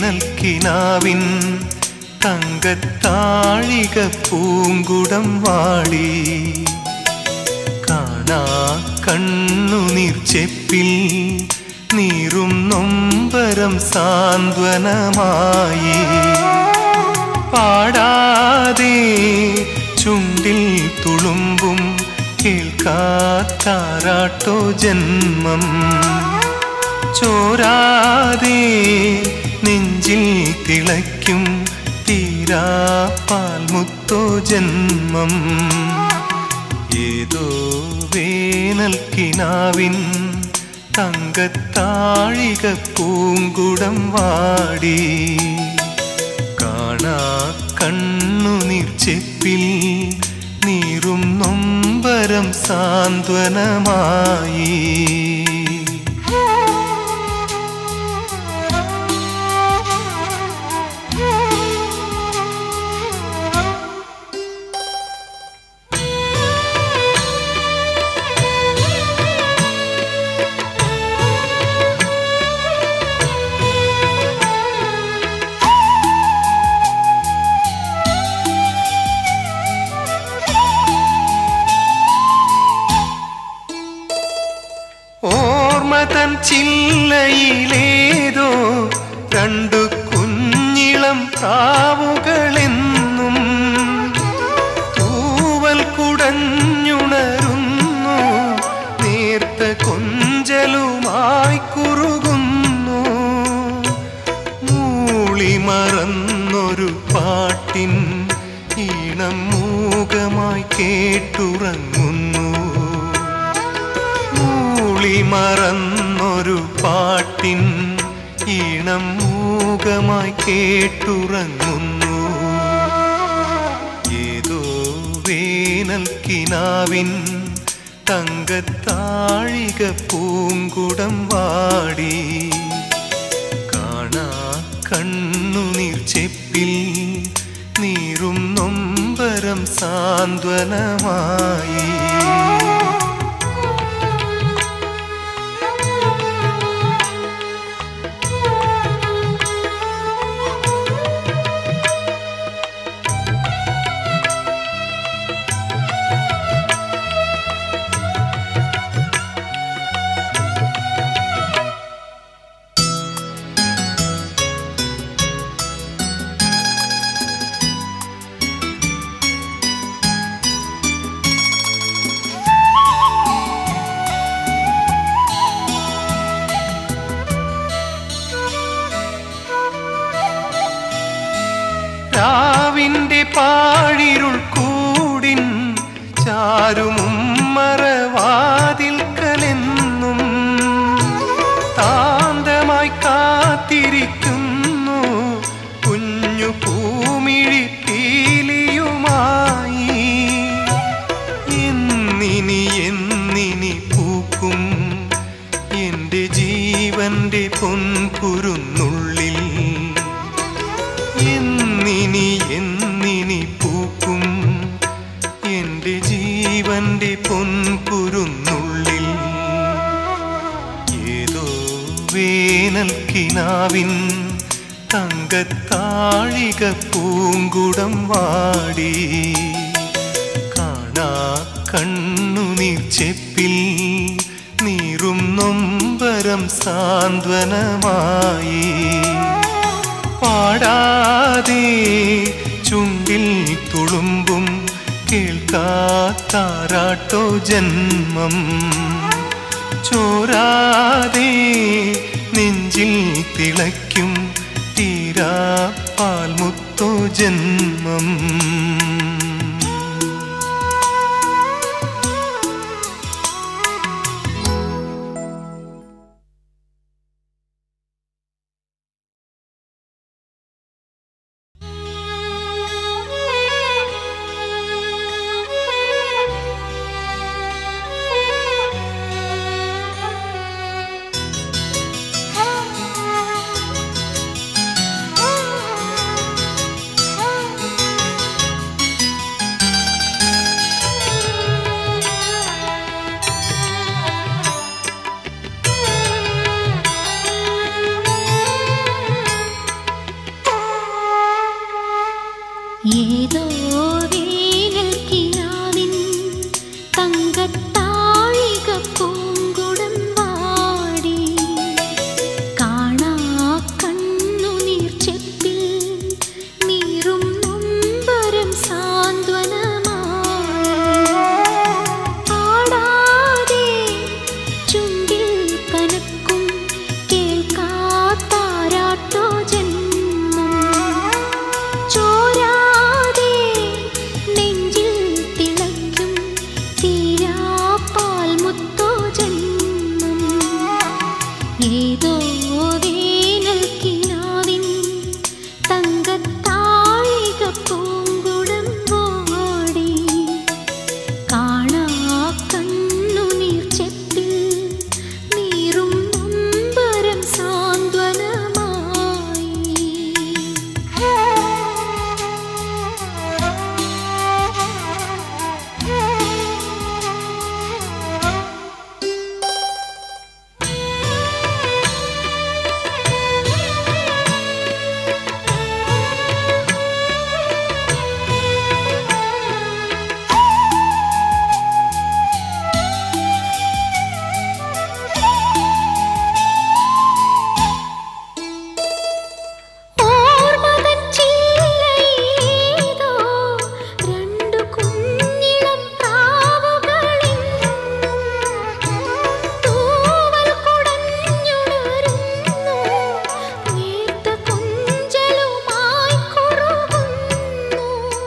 വേനൽക്കിനാവിൻ തങ്കത്താഴിക പൂങ്കുടം വാടി കാണാ കണ്ണുനീർ ചെപ്പിൽ നീറും നൊമ്പരം സാന്ത്വനമായി പാടാതെ ചുണ്ടിൽ തുളുമ്പും കേൾക്കാത്താറാട്ടോ ജന്മം ചോരാതെ നെഞ്ചിൽ തിളയ്ക്കും തീരാ പാൽമുത്തോ ജന്മം ഏതോ വേനൽക്കിനാവിൻ തങ്കത്താഴിക പൂങ്കുടം വാടി കാണാ കണ്ണുനീർ ചെപ്പിൽ നീറും നൊമ്പരം സാന്ത്വനമായി ഓർമ്മതൻ ചില്ലയിലേതോ രണ്ടു കുഞ്ഞിളം പ്രാവുകളെന്നും തൂവൽ കുടഞ്ഞുണരുന്നു നേർത്ത കൊഞ്ചലുമായി കുറുകുന്നു മൂളി മറന്നൊരു പാട്ടിൻ ഈണം മൂകമായി കേട്ടുറങ്ങുന്നു മൂളി മറന്നൊരു പാട്ടിൻ ഈണം മൂകമായി കേട്ടുറങ്ങുന്നു ഏതോ വേനൽക്കിനാവിൻ തങ്കത്താഴിക പൂങ്കുടം വാടി കാണാ കണ്ണുനീർ ചെപ്പിൽ നീറും നൊമ്പരം സാന്ത്വനമായി രാവിന്റെ പാഴിരുൾ കൂടിൻ ചാരുമുമ്മറവാതിൽക്കലെന്നും താന്തമായി കാത്തിരിക്കുന്നു കുഞ്ഞു പൂമിഴി പീലിയുമായി എന്നിനി എന്നിനി പൂക്കും എൻ്റെ ജീവന്റെ പൊൻകുരുന്നുള്ളിൽ എന്നിനി എന്നിനി പൂക്കും എൻ്റെ ജീവന്റെ പൊൻകുരുന്നുള്ളിൽ ഏതോ വേനൽക്കിനാവിൻ തങ്കത്താഴിക പൂങ്കുടം വാടി കാണാ കണ്ണുനീർ ചെപ്പിൽ നീറും നൊമ്പരം സാന്ത്വനമായി പാടാതെ ചുണ്ടിൽ തുളുമ്പും കേൾക്കാത്താറാട്ടോ ജന്മം ചോരാതെ നെഞ്ചിൽ തിളയ്ക്കും തീരാ പാൽമുത്തോ ജന്മം Ah ഏതോ വേനൽക്കിനാവിൻ തങ്കത്താഴിക പൂങ്കുടം വാടി കാണാ കണ്ണുനീർ ചെപ്പിൽ നീറും നൊമ്പരം സാന്ത്വനമായി ഓർമ്മതൻ ചില്ലയിലേതോ രണ്ടു കുഞ്ഞിളം പ്രാവുകളിന്നും തൂവൽ കുടഞ്ഞുണരുന്നു നേർത്ത കൊഞ്ചലുമായി കുറുകുന്നു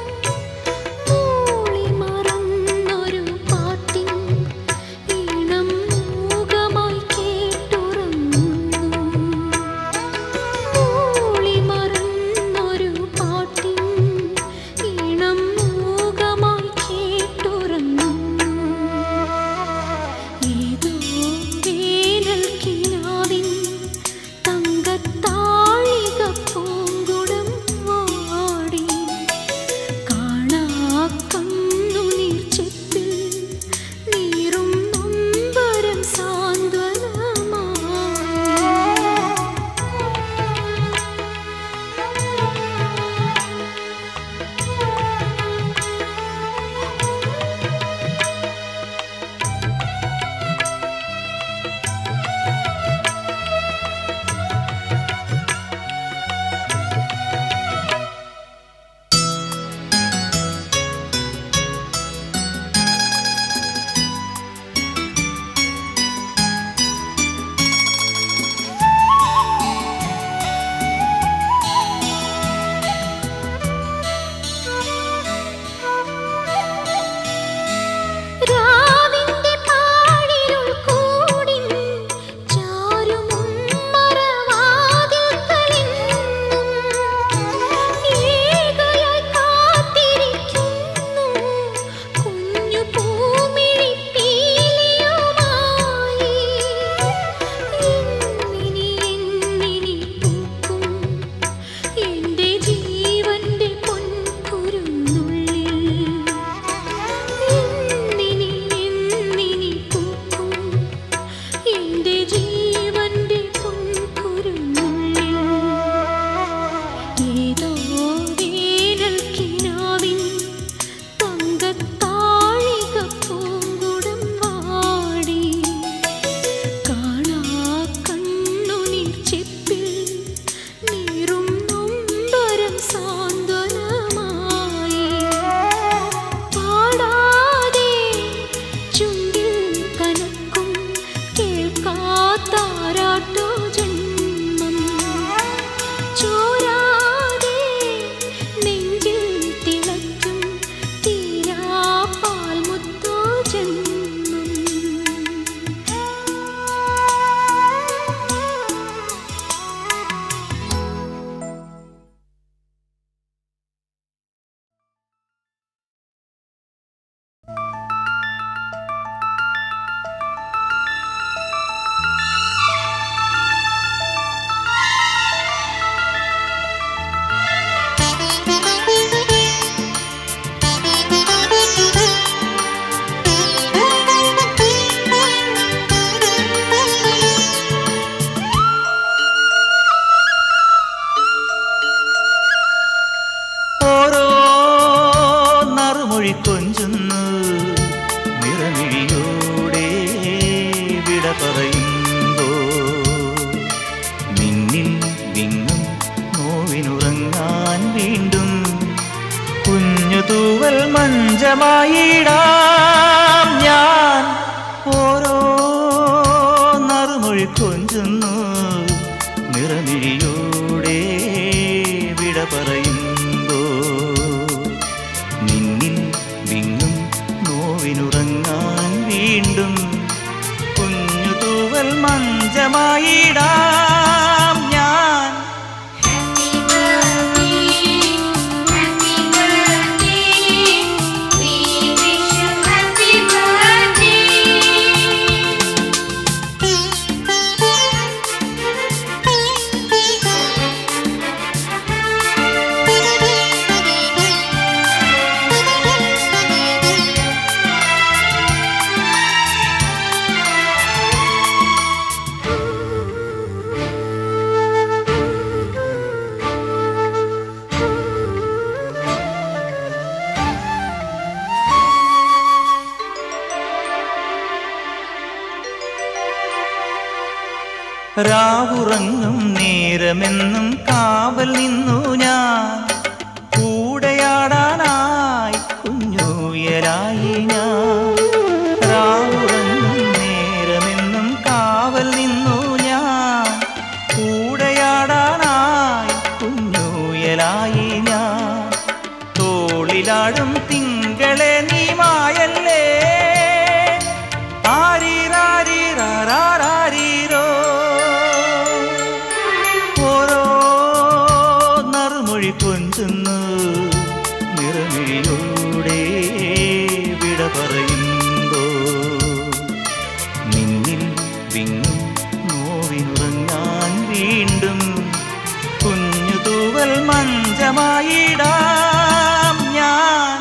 മൂളി മറന്നൊരു പാട്ടിൻ ഈണം മൂകമായി കേട്ടുറങ്ങുന്നു മൂളി മറന്നൊരു പാട്ടിൻ ഈണം മൂകമായി കേട്ടുറങ്ങുന്നു ഏതോ വേനൽക്കിനാവിൻ തങ്കത്താഴിക പൂങ്കുടം വാടി കാണാ കണ്ണുനീർ ചെപ്പിൽ നീറും നൊമ്പരം സാന്ത്വനമായി രാവിന്റെ പാഴിരുൾ കൂടിൻ ചാരുമുമ്മറവാതിൽക്കലെന്നും ഏകയായി കാത്തിരിക്കുന്നു കുഞ്ഞു പൂമിഴിപ്പീലിയുമായി എന്നിനി എന്നിനി പൂക്കും എന്റെ ജീവന്റെ പൊൻകുരുന്നുള്ളിൽ എന്നിനി എന്നിനി പൂക്കും എന്റെ ജീവന്റെ പൊൻകുരുന്നുള്ളിൽ ഏതോ വേനൽക്കിനാവിൻ തങ്കത്താഴിക പൂങ്കുടം വാടി കാണാ കണ്ണുനീർ ചെപ്പിൽ നീറും നൊമ്പരം സാന്ത്വനമായി പാടാതെ ചുണ്ടിൽ കനക്കും കേൾക്കാത്താരാട്ടോ ജന്മം ചോരാതെ നെഞ്ചിൽ തിളയ്ക്കും തീരാ പാൽമുത്തോ ജന്മം ഓരോ നറുമൊഴി കൊഞ്ചുന്നു നിറമിഴിയോടെ വിട പറയുമ്പോ നിന്നിൽ വിങ്ങും നോവിനുറങ്ങാൻ വീണ്ടും കുഞ്ഞു തൂവൽ മഞ്ചമായിടാം ഞാൻ ഓരോ നറുമൊഴി കൊഞ്ചുന്നു നിറമിഴിയോടെ വിട പറയുമ്പോ നിന്നിൽ വിങ്ങും നോവിനുറങ്ങാൻ വീണ്ടും കുഞ്ഞു തൂവൽ തൂവൽ മഞ്ചമായിടാം ഞാൻ രാവുറങ്ങും നേരമെന്നും കാവൽ നിന്നു ഞാൻ കൂടെയാടാനായി കുഞ്ഞുയരായി ഞാൻ രാവുറങ്ങും നേരമെന്നും കാവൽ നിന്നു ഞാൻ കൂടെയാടാനായി കുഞ്ഞുയലായി ഞാൻ തോളിലാടും തിങ്കളെ നീ മായല്ലേ ആരീരാരീരാരീരോ ഓരോ നറുമൊഴി കൊഞ്ചുന്നു നിറമിഴിയൂടെ വിട പറയുമ്പോ നിന്നിൽ വിങ്ങും നോവിനുറങ്ങാൻ വീണ്ടും കുഞ്ഞു തൂവൽ മഞ്ചമായിടാം ഞാൻ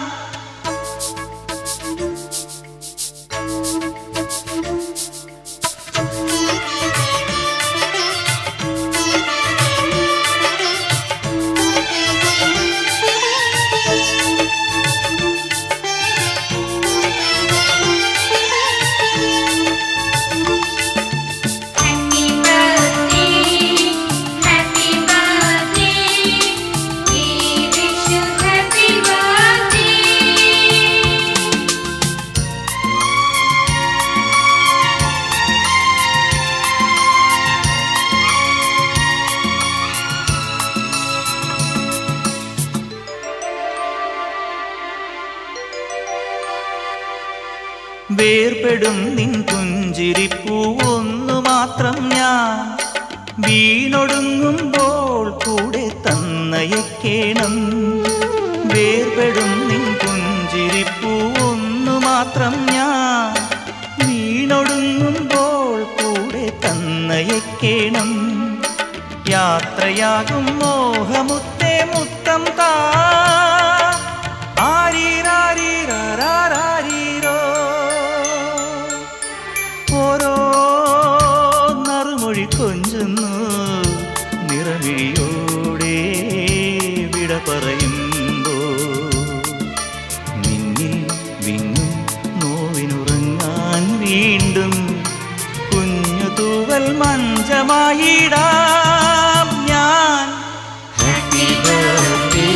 വേർപെടും നിൻ പുഞ്ചിരിപ്പൂ ഒന്നു മാത്രം ഞാൻ വീണൊടുങ്ങുമ്പോൾ കൂടെ തന്നയക്കേണം വേർപെടും നിൻ പുഞ്ചിരിപ്പൂ ഒന്നു മാത്രം ഞാൻ വീണൊടുങ്ങുമ്പോൾ കൂടെ തന്നയക്കേണം യാത്രയാകും മോഹമുത്തേ മുത്തം താ ആരീരാരീരാരീരോ ഓരോ നറുമൊഴി കൊഞ്ചുന്നു നിറമിഴിയോടെ വിട പറയുമ്പോ നിന്നിൽ വിങ്ങും നോവിനുറങ്ങാൻ വീണ്ടും കുഞ്ഞു തൂവൽ മഞ്ചമായിടാം ഞാൻ ഹാപ്പി ബർത്ത്ഡേ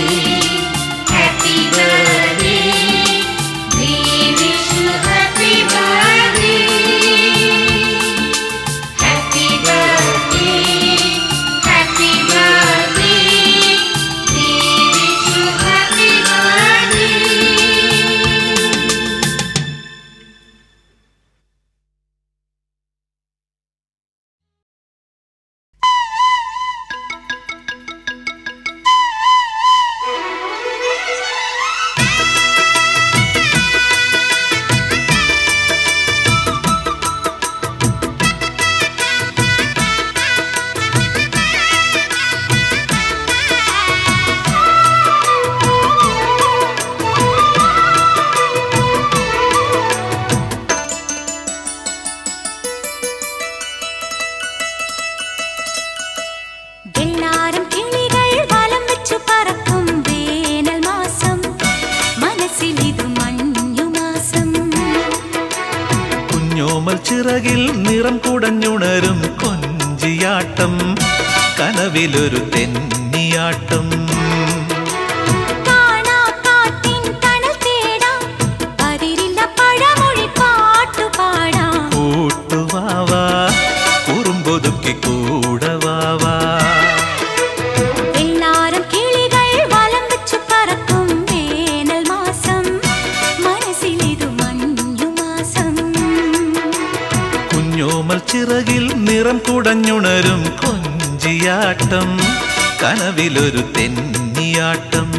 വെള്ളാരം കിളികൾ വലം വെച്ചു പറക്കും വേനൽ മാസം മനസ്സിലിതു മഞ്ഞുമാസം കുഞ്ഞോമൽ ചിറകിൽ നിറം കുടഞ്ഞുണരും കൊഞ്ചിയാട്ടം കനവിലൊരു തെന്നിയാട്ടം കാണാ കാറ്റിൻ തണൽ തേടാം അതിരില്ല പഴമൊഴി പാട്ടു പാടാം കൂട്ടുവാവാ കുറുമ്പൊതുക്കി കൂടവാവാ വെള്ളാരം കിളികൾ വലം വെച്ചു പറക്കും വേനൽ മാസം മനസ്സിലിതു മഞ്ഞുമാസം കുഞ്ഞോമൽ ചിറകിൽ ചിറകിൽ നിറം കുടഞ്ഞുണരും കൊഞ്ചിയാട്ടം കനവിലൊരു തെന്നിയാട്ടം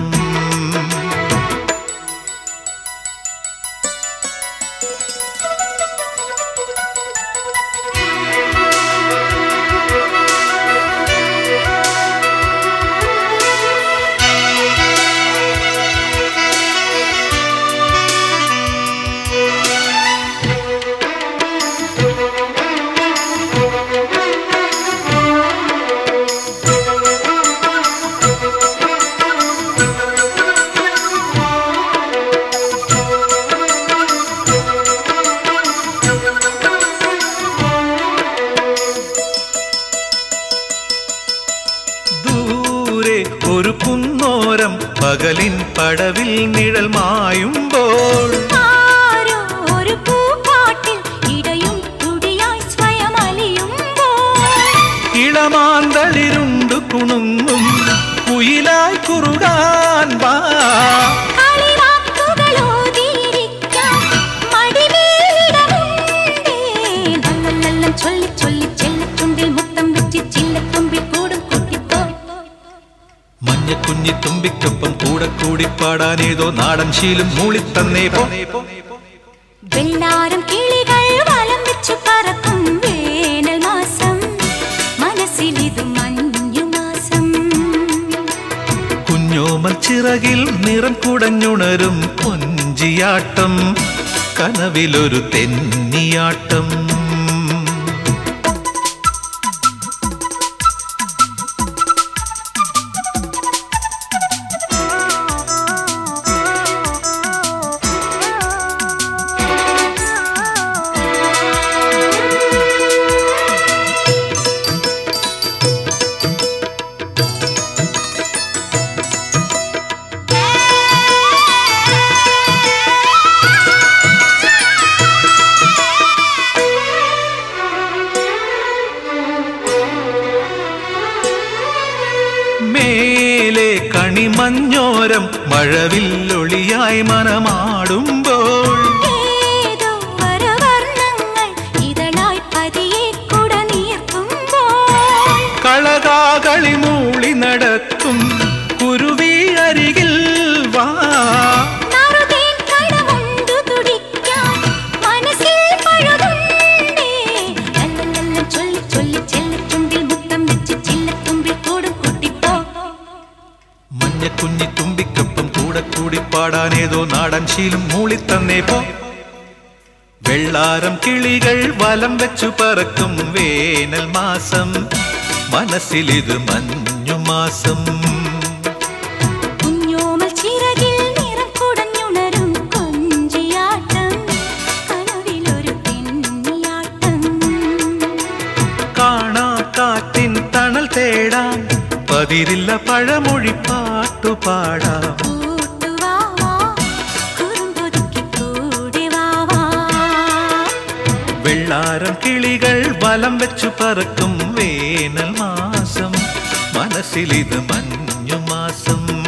ദൂരെ ഒരു കുന്നോരം പകലിൻ പടവിൽ നിഴൽ മായുമ്പോൾ ആരോ ഒരു പൂക്കാട്ടിൽ ഇടയും തുടിയായി സ്വയം അലിയുമ്പോൾ ഇളമാന്തളിരുണ്ടു കുണുങ്ങും കുയിലായി കുറുകാൻ വാ കളിവാക്കുകളോതിയിരിക്കാം മടിമേലിടമുണ്ടേ. ലല്ലല്ലല്ലം ചൊല്ലി ചൊല്ലി ചെല്ലത്തുമ്പിൽ മുത്തം വെച്ച് ചില്ലത്തുമ്പിൽ കൂടും കൂട്ടിപ്പോ മഞ്ഞക്കുഞ്ഞി തുമ്പിക്കൊപ്പം കൂടെ കൂടി പാടാനേതോ നാടൻ ശീലം മൂളിത്തന്നേ പോ വെള്ളാരം കിളികൾ വലം വെച്ചു പറക്കും വേനൽ മാസം മനസ്സിലിതു മഞ്ഞു മാസം കുഞ്ഞോമൽ ചിറകിൽ നിറം കുടഞ്ഞുണരും കൊഞ്ചിയാട്ടം കനവിലൊരു തെന്നിയാട്ടം മേലെ കണിമഞ്ഞോരം മഴവില്ലൊളിയായി മനമാടുമ്പോൾ ഏതോ വരവർണ്ണങ്ങൾ ഇതളായി പതിയെ കുട നീർക്കുമ്പോൾ കളകാകളി മൂളി നടത്തും കുരുവി അരികിൽ വാ നറുതേൻ കടമുണ്ടു തുടിക്കാൻ മനസ്സിൽ പഴുതുണ്ടേ. ലല്ലല്ലല്ലം ചൊല്ലി ചൊല്ലി ചെല്ലത്തുമ്പിൽ മുത്തം വെച്ച് ചില്ലത്തുമ്പിൽ കൂടും കൂട്ടിപ്പോ മഞ്ഞക്കുഞ്ഞി തുമ്പിക്കൊപ്പം കൂടെ കൂടി പാടാനേതോ നാടൻ ശീലം മൂളിത്തന്നേ പോ വെള്ളാരം കിളികൾ വലം വെച്ചു പറക്കും വേനൽ മാസം മനസ്സിലിത് മഞ്ഞു മാസം കുഞ്ഞോമൽ ചിറകിൽ നിറം കുടഞ്ഞുണരും കൊഞ്ചിയാട്ടം കനവിലൊരു പെണ്ണിയാട്ടം കാണാ കാറ്റിൻ തണൽ തേടാൻ പതിരില്ല പഴമൊഴി പാട്ടുപാടാം കൂട്ടുവാവാ കുറുമ്പൊതുക്കി കൂടെ വാവാ വെള്ളാരം കിളികൾ വലം വെച്ചു പറക്കും വേനൽ മാസം മനസ്സിലിത് മഞ്ഞു മാസം